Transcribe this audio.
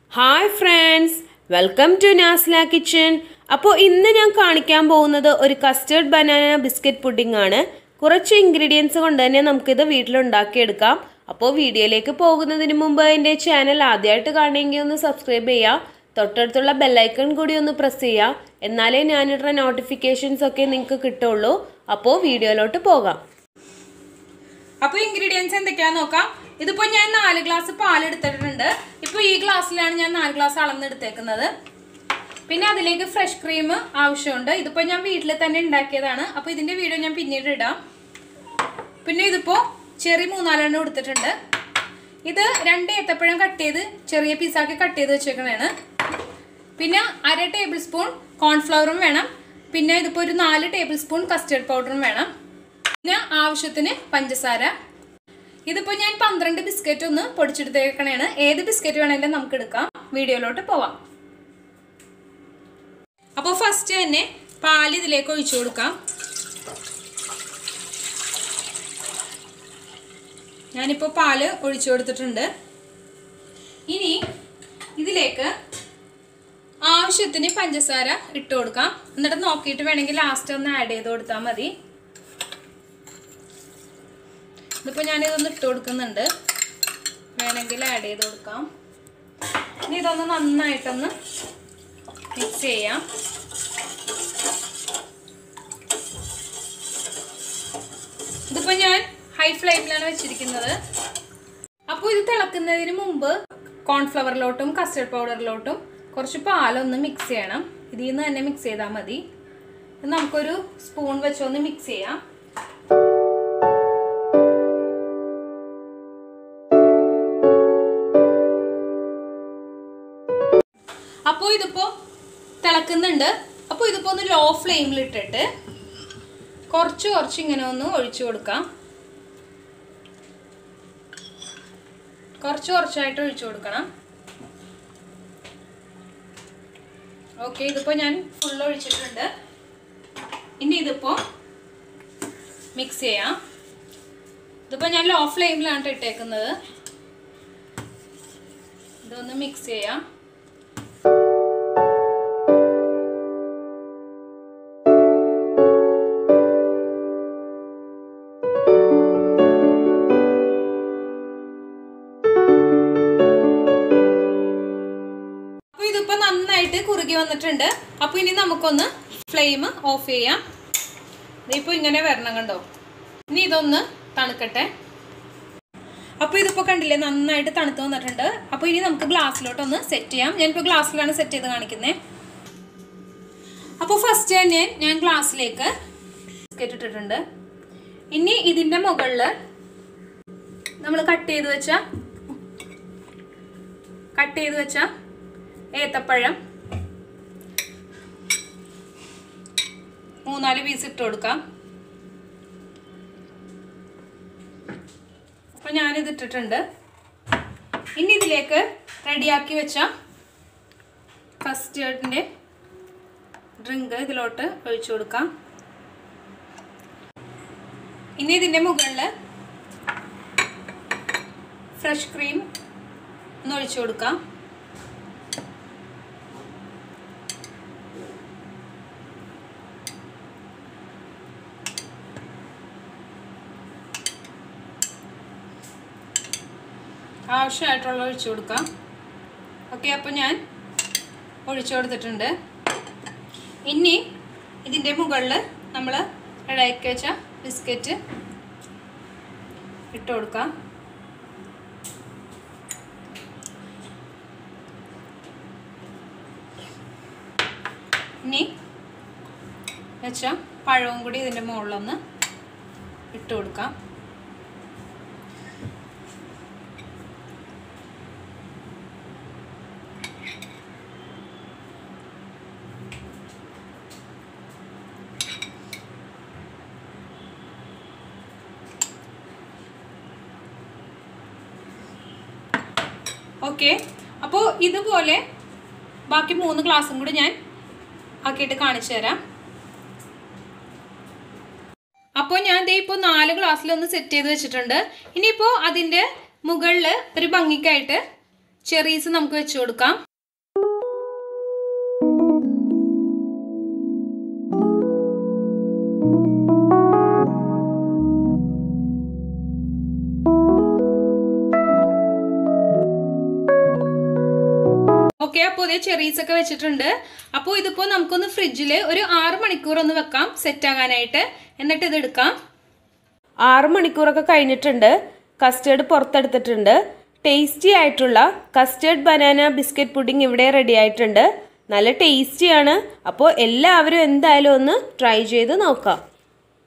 hi friends welcome to Nasla kitchen അപ്പോൾ ഇന്ന് ഞാൻ കാണിക്കാൻ പോകുന്നത് ഒരു കസ്റ്റേർഡ് ബനാന ബിസ്ക്കറ്റ് പുഡിംഗ് ആണ് കുറച്ച് ഇൻഗ്രീഡിയൻസ് കൊണ്ട് തന്നെ നമുക്കിത് വീട്ടിലുണ്ടാക്കിയെടുക്കാം അപ്പോൾ വീഡിയോയിലേക്ക് പോകുന്നതിന് മുമ്പ് എൻ്റെ ചാനൽ ആദ്യമായിട്ട് കാണുമെങ്കിൽ ഒന്ന് സബ്സ്ക്രൈബ് ചെയ്യുക തൊട്ടടുത്തുള്ള ബെല്ലൈക്കൺ കൂടി ഒന്ന് പ്രസ് ചെയ്യുക എന്നാലേ ഞാനിടുന്ന നോട്ടിഫിക്കേഷൻസ് ഒക്കെ നിങ്ങൾക്ക് കിട്ടുള്ളൂ അപ്പോൾ വീഡിയോയിലോട്ട് പോകാം അപ്പൊ ഇൻഗ്രീഡിയൻസ് എന്തൊക്കെയാന്ന് നോക്കാം ഇതിപ്പോ ഞാൻ നാല് ഗ്ലാസ് പാൽ എടുത്തിട്ടുണ്ട് ഇപ്പൊ ഈ ഗ്ലാസ്സിലാണ് ഞാൻ നാല് ഗ്ലാസ് അളന്നെടുത്തേക്കുന്നത് പിന്നെ അതിലേക്ക് ഫ്രഷ് ക്രീം ആവശ്യമുണ്ട് ഇതിപ്പോ ഞാൻ വീട്ടിൽ തന്നെ ഉണ്ടാക്കിയതാണ് അപ്പൊ ഇതിന്റെ വീഡിയോ ഞാൻ പിന്നീട് ഇടാം പിന്നെ ഇതിപ്പോ ചെറിയ മൂന്നാലെണ്ണം എടുത്തിട്ടുണ്ട് ഇത് രണ്ട് ഏത്തപ്പഴം കട്ട് ചെയ്ത് ചെറിയ പീസാക്കി കട്ട് ചെയ്ത് വെച്ചേക്കണേണ് പിന്നെ അര ടേബിൾ സ്പൂൺ കോൺഫ്ലവറും വേണം പിന്നെ ഇതിപ്പോ ഒരു നാല് ടേബിൾ സ്പൂൺ കസ്റ്റേർഡ് പൗഡറും വേണം പിന്നെ ആവശ്യത്തിന് പഞ്ചസാര ഇതിപ്പോ ഞാൻ പന്ത്രണ്ട് ബിസ്ക്കറ്റ് ഒന്ന് പൊടിച്ചെടുത്തേക്കണേണ് ഏത് ബിസ്ക്കറ്റ് വേണമെങ്കിലും നമുക്ക് എടുക്കാം വീഡിയോയിലോട്ട് പോവാം അപ്പോൾ ഫസ്റ്റ് തന്നെ പാൽ ഇതിലേക്ക് ഒഴിച്ചു കൊടുക്കാം ഞാനിപ്പോൾ പാല് ഒഴിച്ചു കൊടുത്തിട്ടുണ്ട് ഇനി ഇതിലേക്ക് ആവശ്യത്തിന് പഞ്ചസാര ഇട്ട് കൊടുക്കാം എന്നിട്ട് നോക്കിയിട്ട് വേണമെങ്കിൽ ലാസ്റ്റ് ഒന്ന് ആഡ് ചെയ്ത് കൊടുത്താൽ മതി ഇതിപ്പോൾ ഞാനിതൊന്ന് ഇട്ട് കൊടുക്കുന്നുണ്ട് വേണമെങ്കിൽ ആഡ് ചെയ്ത് കൊടുക്കാം ഇനി ഇതൊന്ന് നന്നായിട്ടൊന്ന് മിക്സ് ചെയ്യാം ഇതിപ്പോൾ ഞാൻ ഹൈ ഫ്ലെയിമിലാണ് വെച്ചിരിക്കുന്നത് അപ്പോൾ ഇത് തിളക്കുന്നതിന് മുമ്പ് കോൺഫ്ലവറിലോട്ടും കസ്റ്റർഡ് പൗഡറിലോട്ടും കുറച്ച് പാലൊന്ന് മിക്സ് ചെയ്യണം ഇതിൽ നിന്ന് തന്നെ മിക്സ് ചെയ്താൽ മതി നമുക്കൊരു സ്പൂൺ വെച്ചൊന്ന് മിക്സ് ചെയ്യാം അപ്പോൾ ഇതിപ്പോൾ തിളക്കുന്നുണ്ട് അപ്പോൾ ഇതിപ്പോൾ ഒന്ന് ലോ ഫ്ലെയിമിൽ ഇട്ടിട്ട് കുറച്ച് കുറച്ച് ഇങ്ങനെ ഒന്ന് ഒഴിച്ചു കൊടുക്കാം കുറച്ച് കുറച്ചായിട്ട് ഒഴിച്ചു കൊടുക്കണം ഓക്കെ ഇതിപ്പോൾ ഞാൻ ഫുൾ ഒഴിച്ചിട്ടുണ്ട് ഇനി ഇതിപ്പോൾ മിക്സ് ചെയ്യാം ഇതിപ്പോൾ ഞാൻ ലോ ഫ്ലെയിമിലാണ് ഇട്ടേക്കുന്നത് ഇതൊന്ന് മിക്സ് ചെയ്യാം അപ്പോൾ ഇതിപ്പോൾ നന്നായിട്ട് കുറുകി വന്നിട്ടുണ്ട് അപ്പോൾ ഇനി നമുക്കൊന്ന് ഫ്ലെയിം ഓഫ് ചെയ്യാം ഇതിപ്പോൾ ഇങ്ങനെ വരണം കണ്ടോ ഇനി ഇതൊന്ന് തണുക്കട്ടെ അപ്പോൾ ഇതിപ്പോൾ കണ്ടില്ലേ നന്നായിട്ട് തണുത്ത് വന്നിട്ടുണ്ട് അപ്പോൾ ഇനി നമുക്ക് ഗ്ലാസ്സിലോട്ടൊന്ന് സെറ്റ് ചെയ്യാം ഞാനിപ്പോൾ ഗ്ലാസ്സിലാണ് സെറ്റ് ചെയ്ത് കാണിക്കുന്നത് അപ്പോൾ ഫസ്റ്റ് തന്നെ ഞാൻ ഗ്ലാസ്സിലേക്ക് ബിസ്ക്കറ്റ് ഇട്ടിട്ടുണ്ട് ഇനി ഇതിൻ്റെ മുകളിൽ നമ്മൾ കട്ട് ചെയ്ത് വെച്ച കട്ട് ചെയ്ത് വെച്ച ഏത്തപ്പഴം മൂന്നാല് പീസ് ഇട്ട് കൊടുക്കാം അപ്പം ഞാനിത് ഇട്ടിട്ടുണ്ട് ഇനി ഇതിലേക്ക് റെഡിയാക്കി വെച്ച കസ്റ്റേർഡിൻ്റെ ഡ്രിങ്ക് ഇതിലോട്ട് ഒഴിച്ചു കൊടുക്കാം ഇനി ഇതിൻ്റെ മുകളിൽ ഫ്രഷ് ക്രീം ഒന്ന് ഒഴിച്ചു കൊടുക്കാം ആവശ്യമായിട്ടുള്ള ഒഴിച്ചു കൊടുക്കാം ഓക്കെ അപ്പോൾ ഞാൻ ഒഴിച്ചു കൊടുത്തിട്ടുണ്ട് ഇനി ഇതിൻ്റെ മുകളിൽ നമ്മൾ റെഡിയാക്കി വെച്ച ബിസ്ക്കറ്റ് ഇട്ട് കൊടുക്കാം ഇനി വെച്ച പഴവും കൂടി ഇതിൻ്റെ മുകളിലൊന്ന് ഇട്ട് കൊടുക്കാം ഓക്കെ അപ്പോൾ ഇതുപോലെ ബാക്കി മൂന്ന് ഗ്ലാസും കൂടി ഞാൻ ആക്കിയിട്ട് കാണിച്ചു തരാം അപ്പോൾ ഞാൻ ദേ ഇപ്പോൾ നാല് ഗ്ലാസ്സിലൊന്ന് സെറ്റ് ചെയ്ത് വെച്ചിട്ടുണ്ട് ഇനിയിപ്പോൾ അതിൻ്റെ മുകളിൽ ഒരു ഭംഗിക്കായിട്ട് ചെറീസ് നമുക്ക് വെച്ച് കൊടുക്കാം ഓക്കെ അപ്പോൾ ഇതേ ചെറീസ് ഒക്കെ വെച്ചിട്ടുണ്ട് അപ്പോൾ ഇതിപ്പോൾ നമുക്കൊന്ന് ഫ്രിഡ്ജിൽ ഒരു ആറ് മണിക്കൂർ ഒന്ന് വെക്കാം സെറ്റ് ആകാനായിട്ട് എന്നിട്ട് ഇത് എടുക്കാം ആറ് മണിക്കൂറൊക്കെ കഴിഞ്ഞിട്ടുണ്ട് കസ്റ്റേർഡ് പുറത്തെടുത്തിട്ടുണ്ട് ടേസ്റ്റി ആയിട്ടുള്ള കസ്റ്റേർഡ് ബനാന ബിസ്ക്കറ്റ് പുഡിംഗ് ഇവിടെ റെഡി ആയിട്ടുണ്ട് നല്ല ടേസ്റ്റിയാണ് അപ്പോൾ എല്ലാവരും എന്തായാലും ഒന്ന് ട്രൈ ചെയ്ത് നോക്കാം